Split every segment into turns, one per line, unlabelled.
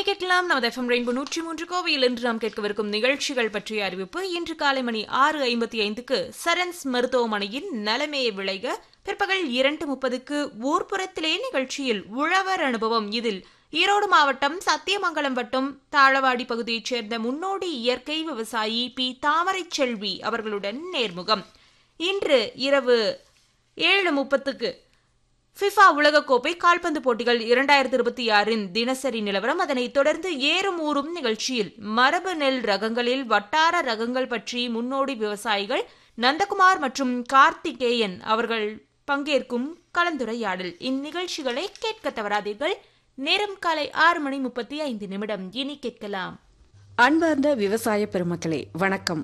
கேட்கலாம் நமது FM rainbow நூற்றி மூன்று கோவையில் இன்று நாம் கேட்கவிருக்கும் நிகழ்ச்சிகள் பற்றிய அறிவிப்பு இன்று காலை மணி ஆறு ஐம்பத்தி ஐந்துக்கு சரன்ஸ் மருத்துவமனையின் நலமையை விளைக பிற்பகல் இரண்டு முப்பதுக்கு ஊர்ப்புறத்திலே நிகழ்ச்சியில் உழவர் அனுபவம் இதில் ஈரோடு மாவட்டம் சத்தியமங்கலம் வட்டம் தாழவாடி பகுதியைச் சேர்ந்த முன்னோடி இயற்கை விவசாயி பி தாமரை செல்வி அவர்களுடன் நேர்முகம் இன்று இரவு ஏழு முப்பத்துக்கு ஃபிஃபா உலகக்கோப்பை கால்பந்து போட்டிகள் இரண்டாயிரத்தி இருபத்தி ஆறின் தினசரி நிலவரம் அதனைத் தொடர்ந்து ஏறும் ஊறும் நிகழ்ச்சியில் மரபு நெல் ரகங்களில் வட்டார ரகங்கள் பற்றி முன்னோடி விவசாயிகள் நந்தகுமார் மற்றும் கார்த்திகேயன் அவர்கள் பங்கேற்கும் கலந்துரையாடல் இந்நிகழ்ச்சிகளை கேட்க தவறாதீர்கள் நேரம் காலை ஆறு மணி முப்பத்தி ஐந்து நிமிடம் இனி கேட்கலாம்
அன்பார்ந்த விவசாய பெருமக்களே வணக்கம்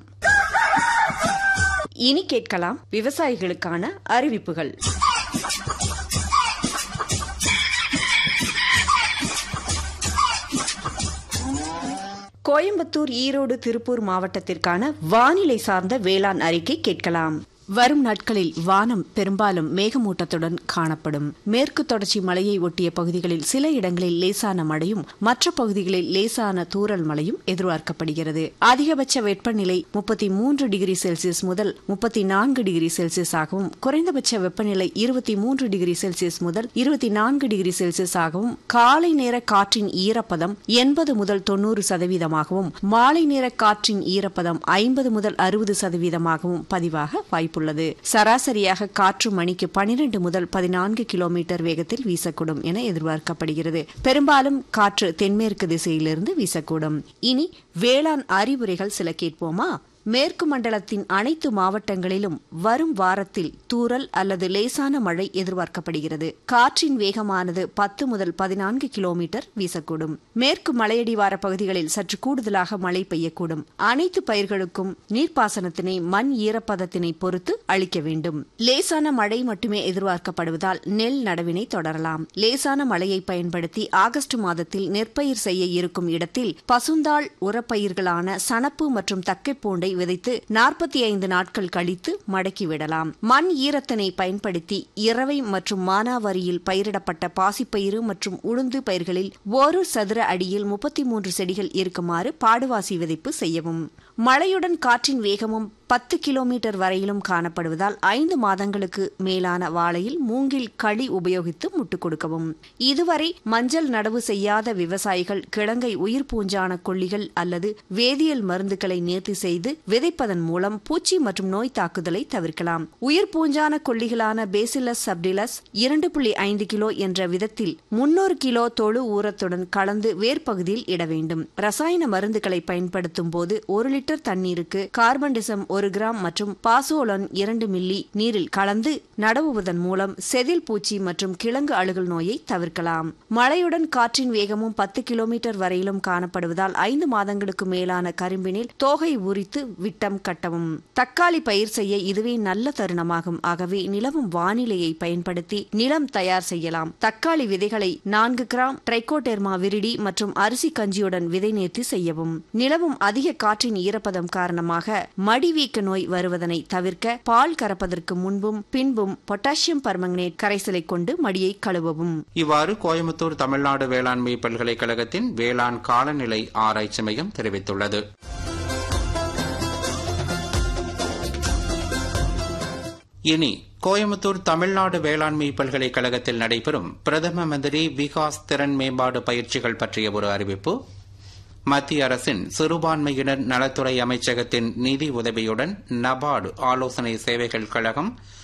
இனி கேட்கலாம் விவசாயிகளுக்கான அறிவிப்புகள் கோயம்புத்தூர் ஈரோடு திருப்பூர் மாவட்டத்திற்கான வானிலை சார்ந்த வேளாண் அறிக்கை கேட்கலாம் வரும் நாட்களில் வானம் பெரும்பாலும் மேகமூட்டத்துடன் காணப்படும் மேற்கு தொடர்ச்சி மலையை ஒட்டிய பகுதிகளில் சில இடங்களில் லேசான மழையும் மற்ற பகுதிகளில் லேசான தூறல் மழையும் எதிர்பார்க்கப்படுகிறது அதிகபட்ச வெப்பநிலை முப்பத்தி மூன்று டிகிரி செல்சியஸ் முதல் முப்பத்தி நான்கு டிகிரி செல்சியஸ் ஆகவும் குறைந்தபட்ச வெப்பநிலை இருபத்தி மூன்று டிகிரி செல்சியஸ் முதல் இருபத்தி நான்கு டிகிரி செல்சியஸ் ஆகவும் காலை நேர காற்றின் ஈரப்பதம் எண்பது முதல் தொன்னூறு சதவீதமாகவும் மாலை நேர காற்றின் ஈரப்பதம் ஐம்பது முதல் அறுபது சதவீதமாகவும் பதிவாக வாய்ப்பு வாய்ப்புள்ளது சராசரியாக காற்று மணிக்கு பனிரெண்டு முதல் பதினான்கு கிலோமீட்டர் வேகத்தில் வீசக்கூடும் என எதிர்பார்க்கப்படுகிறது பெரும்பாலும் காற்று தென்மேற்கு திசையிலிருந்து வீசக்கூடும் இனி வேளாண் அறிவுரைகள் சில கேட்போமா மேற்கு மண்டலத்தின் அனைத்து மாவட்டங்களிலும் வரும் வாரத்தில் தூறல் அல்லது லேசான மழை எதிர்பார்க்கப்படுகிறது காற்றின் வேகமானது பத்து முதல் பதினான்கு கிலோமீட்டர் வீசக்கூடும் மேற்கு மலையடிவார பகுதிகளில் சற்று கூடுதலாக மழை பெய்யக்கூடும் அனைத்து பயிர்களுக்கும் நீர்ப்பாசனத்தினை மண் ஈரப்பதத்தினை பொறுத்து அளிக்க வேண்டும் லேசான மழை மட்டுமே எதிர்பார்க்கப்படுவதால் நெல் நடவினை தொடரலாம் லேசான மழையை பயன்படுத்தி ஆகஸ்ட் மாதத்தில் நெற்பயிர் செய்ய இருக்கும் இடத்தில் பசுந்தாள் உரப்பயிர்களான சணப்பு மற்றும் தக்கை பூண்டை விதைத்து நாற்பத்தி ஐந்து நாட்கள் கழித்து மடக்கி விடலாம் மண் ஈரத்தினை பயன்படுத்தி இரவை மற்றும் மானாவாரியில் பயிரிடப்பட்ட பாசிப்பயிறு மற்றும் உளுந்து பயிர்களில் ஒரு சதுர அடியில் முப்பத்தி மூன்று செடிகள் இருக்குமாறு பாடுவாசி விதைப்பு செய்யவும் மழையுடன் காற்றின் வேகமும் பத்து கிலோமீட்டர் வரையிலும் காணப்படுவதால் ஐந்து மாதங்களுக்கு மேலான வாழையில் மூங்கில் களி உபயோகித்து முட்டு கொடுக்கவும் இதுவரை மஞ்சள் நடவு செய்யாத விவசாயிகள் கிழங்கை உயிர் பூஞ்சான கொல்லிகள் அல்லது வேதியியல் மருந்துகளை நேர்த்தி செய்து விதைப்பதன் மூலம் பூச்சி மற்றும் நோய் தாக்குதலை தவிர்க்கலாம் உயிர் பூஞ்சான கொல்லிகளான பேசிலஸ் சப்டிலஸ் இரண்டு புள்ளி ஐந்து கிலோ என்ற விதத்தில் முன்னூறு கிலோ தொழு ஊரத்துடன் கலந்து வேர்பகுதியில் இட வேண்டும் ரசாயன மருந்துகளை பயன்படுத்தும் போது ஒரு லிட்டர் தண்ணீருக்கு கார்பன் டிசம் ஒரு கிராம் மற்றும் பாசோலன் இரண்டு மில்லி நீரில் கலந்து நடவுவதன் மூலம் செதில் பூச்சி மற்றும் கிழங்கு அழுகல் நோயை தவிர்க்கலாம் மழையுடன் காற்றின் வேகமும் பத்து கிலோமீட்டர் வரையிலும் காணப்படுவதால் ஐந்து மாதங்களுக்கு மேலான கரும்பினில் தோகை உரித்து விட்டம் கட்டவும் தக்காளி பயிர் செய்ய இதுவே நல்ல தருணமாகும் ஆகவே நிலவும் வானிலையை பயன்படுத்தி நிலம் தயார் செய்யலாம் தக்காளி விதைகளை நான்கு கிராம் ட்ரைகோடெர்மா விரிடி மற்றும் அரிசி கஞ்சியுடன் விதை நேர்த்தி செய்யவும் நிலவும் அதிக காற்றின் ஈரப்பதம் காரணமாக மடிவி வீக்க நோய் வருவதனை தவிர்க்க பால் கறப்பதற்கு முன்பும் பின்பும் பொட்டாசியம் பர்மங்கனேட் கரைசலை கொண்டு மடியை கழுவவும்
இவ்வாறு கோயம்புத்தூர் தமிழ்நாடு வேளாண்மை பல்கலைக்கழகத்தின் வேளாண் காலநிலை ஆராய்ச்சி மையம் தெரிவித்துள்ளது இனி கோயம்புத்தூர் தமிழ்நாடு வேளாண்மை பல்கலைக்கழகத்தில் நடைபெறும் பிரதம மந்திரி விகாஸ் திறன் மேம்பாடு பயிற்சிகள் பற்றிய ஒரு அறிவிப்பு மத்திய அரசின் சிறுபான்மையினர் நலத்துறை அமைச்சகத்தின் நிதி உதவியுடன் நபார்டு ஆலோசனை சேவைகள் கழகம்